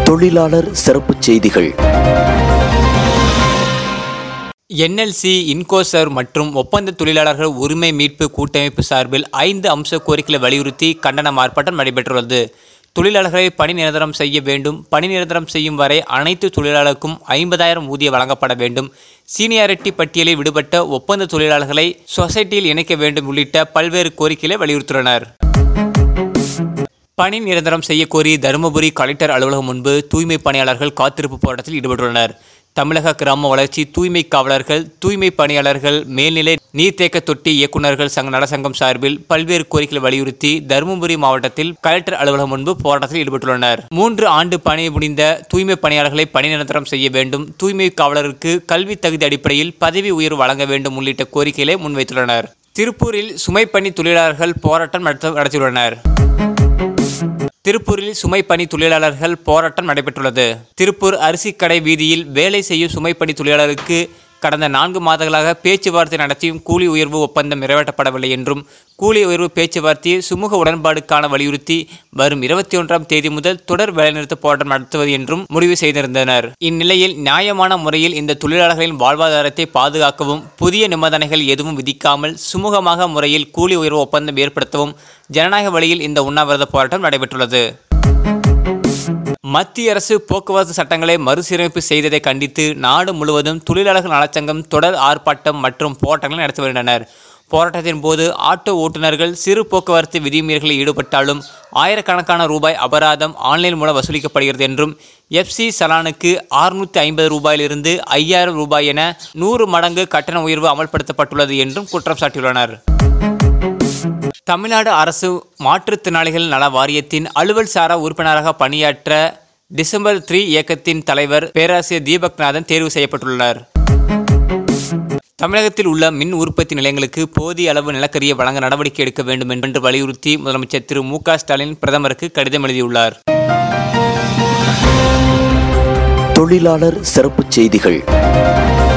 தொழிலாளர் சிறப்புச் செய்திகள் என்எல்சி இன்கோசர் மற்றும் ஒப்பந்த தொழிலாளர்கள் உரிமை மீட்பு கூட்டமைப்பு சார்பில் ஐந்து அம்ச கோரிக்கைகளை வலியுறுத்தி கண்டன ஆர்ப்பாட்டம் நடைபெற்றுள்ளது தொழிலாளர்களை பணி நிரந்தரம் செய்ய வேண்டும் பணி நிரந்தரம் செய்யும் வரை அனைத்து தொழிலாளருக்கும் ஐம்பதாயிரம் ஊதியம் வழங்கப்பட வேண்டும் சீனியாரிட்டி பட்டியலில் விடுபட்ட ஒப்பந்த தொழிலாளர்களை சொசைட்டியில் இணைக்க வேண்டும் உள்ளிட்ட பல்வேறு கோரிக்கைகளை வலியுறுத்தியுள்ளனர் பணி நிரந்தரம் செய்ய கோரி தருமபுரி கலெக்டர் அலுவலகம் முன்பு தூய்மை பணியாளர்கள் காத்திருப்பு போராட்டத்தில் ஈடுபட்டுள்ளனர் தமிழக கிராம வளர்ச்சி தூய்மை காவலர்கள் தூய்மை பணியாளர்கள் மேல்நிலை நீர்த்தேக்க தொட்டி இயக்குநர்கள் சங்க நலசங்கம் சார்பில் பல்வேறு கோரிக்கைகளை வலியுறுத்தி தருமபுரி மாவட்டத்தில் கலெக்டர் அலுவலகம் முன்பு போராட்டத்தில் ஈடுபட்டுள்ளனர் மூன்று ஆண்டு பணி முடிந்த தூய்மை பணியாளர்களை பணி நிரந்தரம் செய்ய வேண்டும் தூய்மை காவலருக்கு கல்வி தகுதி அடிப்படையில் பதவி உயர்வு வழங்க வேண்டும் உள்ளிட்ட கோரிக்கைகளை முன்வைத்துள்ளனர் திருப்பூரில் சுமைப்பணி தொழிலாளர்கள் போராட்டம் நடத்த நடத்தியுள்ளனர் திருப்பூரில் சுமைப்பணி தொழிலாளர்கள் போராட்டம் நடைபெற்றுள்ளது திருப்பூர் அரிசி கடை வீதியில் வேலை செய்யும் சுமைப்பணி தொழிலாளருக்கு கடந்த நான்கு மாதங்களாக பேச்சுவார்த்தை நடத்தியும் கூலி உயர்வு ஒப்பந்தம் நிறைவேற்றப்படவில்லை என்றும் கூலி உயர்வு பேச்சுவார்த்தையை சுமூக உடன்பாடுக்கான வலியுறுத்தி வரும் இருபத்தி ஒன்றாம் தேதி முதல் தொடர் வேலைநிறுத்த போராட்டம் நடத்துவது என்றும் முடிவு செய்திருந்தனர் இந்நிலையில் நியாயமான முறையில் இந்த தொழிலாளர்களின் வாழ்வாதாரத்தை பாதுகாக்கவும் புதிய நிபந்தனைகள் எதுவும் விதிக்காமல் சுமூகமாக முறையில் கூலி உயர்வு ஒப்பந்தம் ஏற்படுத்தவும் ஜனநாயக வழியில் இந்த உண்ணாவிரத போராட்டம் நடைபெற்றுள்ளது மத்திய அரசு போக்குவரத்து சட்டங்களை மறுசீரமைப்பு செய்ததை கண்டித்து நாடு முழுவதும் தொழிலாளர்கள் நலச்சங்கம் தொடர் ஆர்ப்பாட்டம் மற்றும் போராட்டங்களை நடத்தி வருகின்றனர் போராட்டத்தின் போது ஆட்டோ ஓட்டுநர்கள் சிறு போக்குவரத்து விதிமீறல்களில் ஈடுபட்டாலும் ஆயிரக்கணக்கான ரூபாய் அபராதம் ஆன்லைன் மூலம் வசூலிக்கப்படுகிறது என்றும் எஃப்சி சலானுக்கு அறுநூற்றி ஐம்பது ரூபாயிலிருந்து ஐயாயிரம் ரூபாய் என நூறு மடங்கு கட்டண உயர்வு அமல்படுத்தப்பட்டுள்ளது என்றும் குற்றம் சாட்டியுள்ளனர் தமிழ்நாடு அரசு மாற்றுத்திறனாளிகள் நல வாரியத்தின் அலுவல் சாரா உறுப்பினராக பணியாற்ற டிசம்பர் த்ரீ இயக்கத்தின் தலைவர் பேராசிரியர் தீபக்நாதன் தேர்வு செய்யப்பட்டுள்ளார் தமிழகத்தில் உள்ள மின் உற்பத்தி நிலையங்களுக்கு போதிய அளவு நிலக்கரியை வழங்க நடவடிக்கை எடுக்க வேண்டும் என்று வலியுறுத்தி முதலமைச்சர் திரு மு க ஸ்டாலின் பிரதமருக்கு கடிதம் எழுதியுள்ளார் தொழிலாளர் சிறப்புச் செய்திகள்